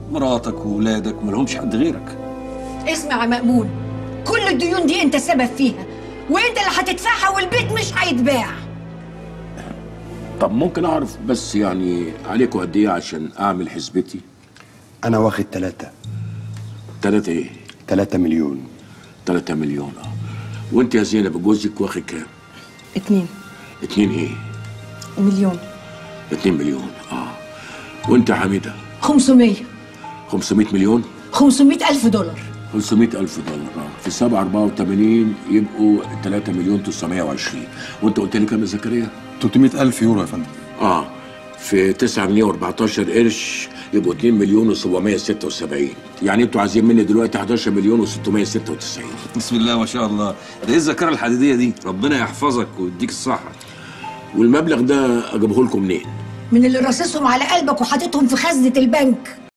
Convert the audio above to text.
مراتك وولادك مالهمش حد غيرك اسمع يا مأمون كل الديون دي انت السبب فيها وانت اللي هتدفعها والبيت مش هيتباع طب ممكن اعرف بس يعني عليكم قد ايه عشان اعمل حسبتي انا واخد ثلاثة تلاتة ايه ثلاثة مليون تلاتة مليون اه وانت يا زينب جوزك واخد كام اتنين اتنين ايه مليون اتنين مليون اه وانت يا حميده 500 500 مليون 500 ألف دولار 500 ألف دولار اه في 7 84 يبقوا 3 مليون 920 وانت قلت لي كام يا زكريا؟ 300 ألف يورو يا فندم اه في 9 جنيه و14 قرش يبقوا 2 مليون و776 يعني انتوا عايزين مني دلوقتي 11 مليون و696 بسم الله ما شاء الله ده ايه الذاكره الحديديه دي ربنا يحفظك ويديك الصحه والمبلغ ده اجيبه لكم منين؟ من اللي راصصهم على قلبك وحاططهم في خزنة البنك